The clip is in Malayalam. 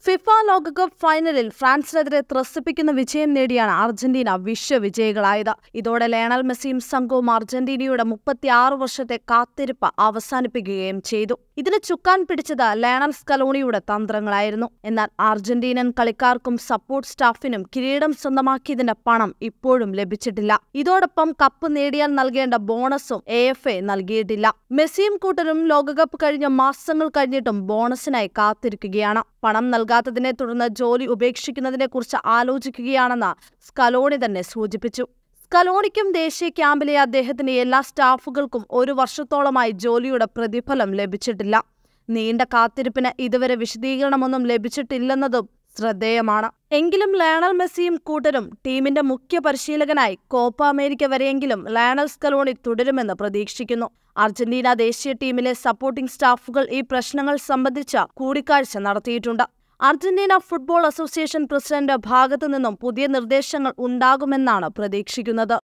ഫിഫ ലോകകപ്പ് ഫൈനലിൽ ഫ്രാൻസിനെതിരെ ത്രസിപ്പിക്കുന്ന വിജയം നേടിയാണ് അർജന്റീന വിശ്വവിജയികളായത് ഇതോടെ ലയണൽ മെസ്സിയും സംഘവും അർജന്റീനയുടെ മുപ്പത്തിയാറ് വർഷത്തെ കാത്തിരിപ്പ് അവസാനിപ്പിക്കുകയും ചെയ്തു ഇതിന് ചുക്കാൻ പിടിച്ചത് ലയണൽ സ്കലോണിയുടെ തന്ത്രങ്ങളായിരുന്നു എന്നാൽ അർജന്റീനൻ കളിക്കാർക്കും സപ്പോർട്ട് സ്റ്റാഫിനും കിരീടം സ്വന്തമാക്കിയതിന്റെ പണം ഇപ്പോഴും ലഭിച്ചിട്ടില്ല ഇതോടൊപ്പം കപ്പ് നേടിയാൽ നൽകേണ്ട ബോണസും എ എഫ് എ നൽകിയിട്ടില്ല മെസ്സിയും കൂട്ടരും ലോകകപ്പ് കഴിഞ്ഞ മാസങ്ങൾ കഴിഞ്ഞിട്ടും ബോണസിനായി കാത്തിരിക്കുകയാണ് പണം നൽകാത്തതിനെ തുടർന്ന് ജോലി ഉപേക്ഷിക്കുന്നതിനെ കുറിച്ച് ആലോചിക്കുകയാണെന്ന് സ്കലോണി തന്നെ സൂചിപ്പിച്ചു സ്കലോണിക്കും ദേശീയ ക്യാമ്പിലെ അദ്ദേഹത്തിന്റെ എല്ലാ സ്റ്റാഫുകൾക്കും ഒരു വർഷത്തോളമായി ജോലിയുടെ പ്രതിഫലം ലഭിച്ചിട്ടില്ല നീണ്ട കാത്തിരിപ്പിന് ഇതുവരെ വിശദീകരണമൊന്നും ലഭിച്ചിട്ടില്ലെന്നതും ശ്രദ്ധേയമാണ് എങ്കിലും ലയണൽ മെസ്സിയും കൂട്ടരും ടീമിന്റെ മുഖ്യ പരിശീലകനായി കോപ്പ അമേരിക്ക വരെയെങ്കിലും ലയണൽ സ്കലോണി തുടരുമെന്ന് പ്രതീക്ഷിക്കുന്നു അർജന്റീന ദേശീയ ടീമിലെ സപ്പോർട്ടിംഗ് സ്റ്റാഫുകൾ ഈ പ്രശ്നങ്ങൾ സംബന്ധിച്ച കൂടിക്കാഴ്ച നടത്തിയിട്ടുണ്ട് അർജന്റീന ഫുട്ബോൾ അസോസിയേഷൻ പ്രസിഡന്റ് ഭാഗത്തു നിന്നും പുതിയ നിർദ്ദേശങ്ങൾ ഉണ്ടാകുമെന്നാണ് പ്രതീക്ഷിക്കുന്നത്